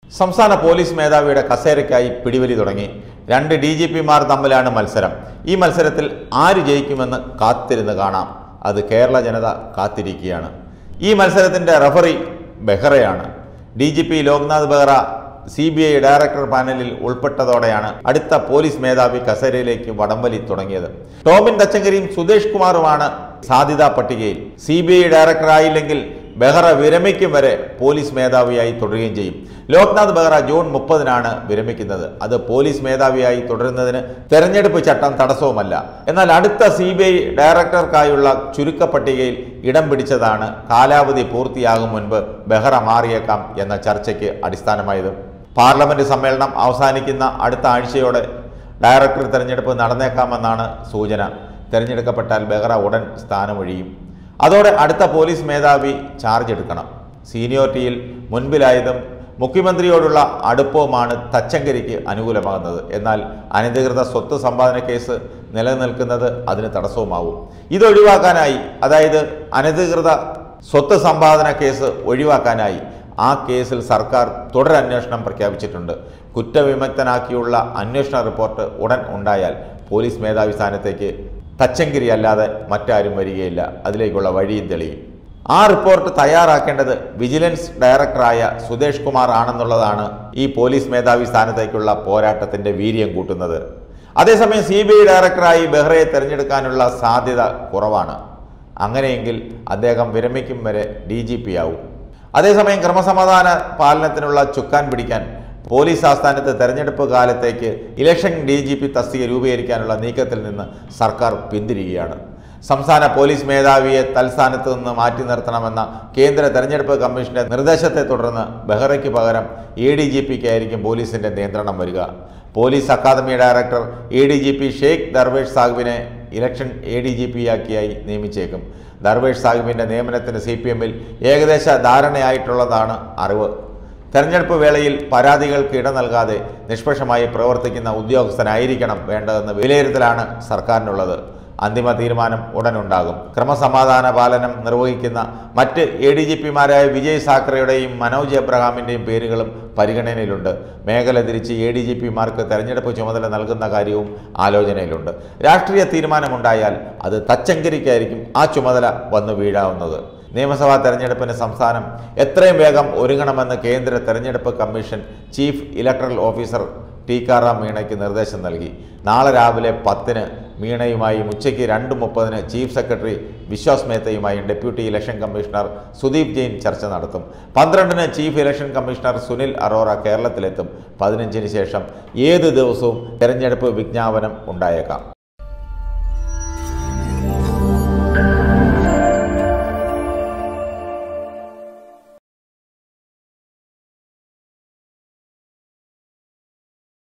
സംസ്ഥാന പോലീസ് മേധാവിയുടെ കസേരയ്ക്കായി പിടിവലി തുടങ്ങി രണ്ട് ഡി ജി പിമാർ തമ്മിലാണ് മത്സരം ഈ മത്സരത്തിൽ ആര് ജയിക്കുമെന്ന് കാത്തിരുന്ന് കാണാം അത് കേരള ജനത കാത്തിരിക്കുകയാണ് ഈ മത്സരത്തിൻ്റെ റഫറി ബെഹ്റയാണ് D G P Loknath Behera C B I director പാനലിൽ ഉൾപ്പെട്ടതോടെയാണ് അടുത്ത പോലീസ് മേധാവി കസേരയിലേക്ക് വടംവലി തുടങ്ങിയത് ടോമിൻ തച്ചങ്കരിയും സുദേശ് കുമാറുമാണ് സാധ്യതാ പട്ടികയിൽ സി ബി ഐ ഡയറക്ടറായില്ലെങ്കിൽ ബെഹ്റ വിരമിക്കും വരെ പോലീസ് മേധാവിയായി തുടരുകയും ചെയ്യും ലോക്നാഥ് ബെഹ്റ ജൂൺ മുപ്പതിനാണ് വിരമിക്കുന്നത് അത് പോലീസ് മേധാവിയായി തുടരുന്നതിന് തെരഞ്ഞെടുപ്പ് ചട്ടം തടസ്സവുമല്ല എന്നാൽ അടുത്ത സി ബി ഐ ഡയറക്ടർക്കായുള്ള ചുരുക്കപ്പട്ടികയിൽ ഇടം പിടിച്ചതാണ് കാലാവധി പൂർത്തിയാകും മുൻപ് ബെഹ്റ മാറിയേക്കാം എന്ന ചർച്ചയ്ക്ക് അടിസ്ഥാനമായത് പാർലമെന്റ് സമ്മേളനം അവസാനിക്കുന്ന അടുത്ത ആഴ്ചയോടെ ഡയറക്ടർ തെരഞ്ഞെടുപ്പ് നടന്നേക്കാമെന്നാണ് സൂചന തെരഞ്ഞെടുക്കപ്പെട്ടാൽ ബെഹ്റ ഉടൻ സ്ഥാനമൊഴിയും അതോടെ അടുത്ത പോലീസ് മേധാവി ചാർജ് എടുക്കണം സീനിയോറിറ്റിയിൽ മുൻപിലായതും മുഖ്യമന്ത്രിയോടുള്ള അടുപ്പവുമാണ് തച്ചങ്കരിക്ക് അനുകൂലമാകുന്നത് എന്നാൽ അനധികൃത സ്വത്ത് സമ്പാദന കേസ് നിലനിൽക്കുന്നത് അതിന് തടസ്സവുമാവും ഇതൊഴിവാക്കാനായി അതായത് അനധികൃത സ്വത്ത് സമ്പാദന കേസ് ഒഴിവാക്കാനായി ആ കേസിൽ സർക്കാർ തുടരന്വേഷണം പ്രഖ്യാപിച്ചിട്ടുണ്ട് കുറ്റവിമുക്തനാക്കിയുള്ള അന്വേഷണ റിപ്പോർട്ട് ഉടൻ ഉണ്ടായാൽ പോലീസ് മേധാവി സ്ഥാനത്തേക്ക് തച്ചങ്കിരി അല്ലാതെ മറ്റാരും വരികയില്ല അതിലേക്കുള്ള വഴിയും തെളിയും ആ റിപ്പോർട്ട് തയ്യാറാക്കേണ്ടത് വിജിലൻസ് ഡയറക്ടറായ സുദേശ് കുമാർ ആണെന്നുള്ളതാണ് ഈ പോലീസ് മേധാവി സ്ഥാനത്തേക്കുള്ള പോരാട്ടത്തിന്റെ വീര്യം കൂട്ടുന്നത് അതേസമയം സി ബി ഐ ഡയറക്ടറായി ബെഹ്റയെ തിരഞ്ഞെടുക്കാനുള്ള സാധ്യത കുറവാണ് അങ്ങനെയെങ്കിൽ അദ്ദേഹം വിരമിക്കും വരെ ഡി ജി പി ആവും അതേസമയം ക്രമസമാധാന പാലനത്തിനുള്ള ചുക്കാൻ പിടിക്കാൻ പോലീസ് ആസ്ഥാനത്ത് തെരഞ്ഞെടുപ്പ് കാലത്തേക്ക് ഇലക്ഷൻ ഡി ജി പി തസ്തിക രൂപീകരിക്കാനുള്ള നീക്കത്തിൽ നിന്ന് സർക്കാർ പിന്തിരിയുകയാണ് സംസ്ഥാന പോലീസ് മേധാവിയെ തൽസ്ഥാനത്ത് നിന്ന് മാറ്റി നിർത്തണമെന്ന കേന്ദ്ര തെരഞ്ഞെടുപ്പ് കമ്മീഷന്റെ നിർദ്ദേശത്തെ തുടർന്ന് ബെഹ്റയ്ക്ക് പകരം എ ഡി ജി പിക്കായിരിക്കും പോലീസിന്റെ നിയന്ത്രണം വരിക police academy director A D G P Sheikh Darvesh സാഹിബിനെ election A D G P ആക്കിയായി നിയമിച്ചേക്കും ദർവേഷ് സാഹിബിന്റെ നിയമനത്തിന് സി പി എമ്മിൽ ഏകദേശ ധാരണയായിട്ടുള്ളതാണ് അറിവ് തെരഞ്ഞെടുപ്പ് വേളയിൽ പരാതികൾക്ക് ഇട നൽകാതെ നിഷ്പക്ഷമായി പ്രവർത്തിക്കുന്ന ഉദ്യോഗസ്ഥനായിരിക്കണം വേണ്ടതെന്ന് വിലയിരുത്തലാണ് സർക്കാരിനുള്ളത് അന്തിമ തീരുമാനം ഉടനുണ്ടാകും ക്രമസമാധാന പാലനം നിർവഹിക്കുന്ന മറ്റ് എ ഡി ജി പിമാരായ വിജയ് സാക്കറയുടെയും മനോജ് എബ്രഹാമിൻ്റെയും പേരുകളും പരിഗണനയിലുണ്ട് മേഖല തിരിച്ച് എ ഡി ജി പിമാർക്ക് തെരഞ്ഞെടുപ്പ് ചുമതല നൽകുന്ന കാര്യവും ആലോചനയിലുണ്ട് രാഷ്ട്രീയ തീരുമാനമുണ്ടായാൽ അത് തച്ചങ്കരിക്കായിരിക്കും ആ ചുമതല വന്നു വീഴാവുന്നത് നിയമസഭാ തെരഞ്ഞെടുപ്പിന് സംസ്ഥാനം എത്രയും വേഗം ഒരുങ്ങണമെന്ന് കേന്ദ്ര തെരഞ്ഞെടുപ്പ് commission chief electoral officer Tikaram മീണയ്ക്ക് നിർദ്ദേശം നൽകി നാളെ രാവിലെ പത്തിന് മീണയുമായും ഉച്ചയ്ക്ക് രണ്ട് മുപ്പതിന് ചീഫ് സെക്രട്ടറി വിശ്വാസ് മേത്തയുമായും deputy election commissioner Sudeep Jain ചർച്ച നടത്തും പന്ത്രണ്ടിന് chief election commissioner Sunil Arora കേരളത്തിലെത്തും പതിനഞ്ചിന് ശേഷം ഏത് ദിവസവും തെരഞ്ഞെടുപ്പ് വിജ്ഞാപനം ഉണ്ടായേക്കാം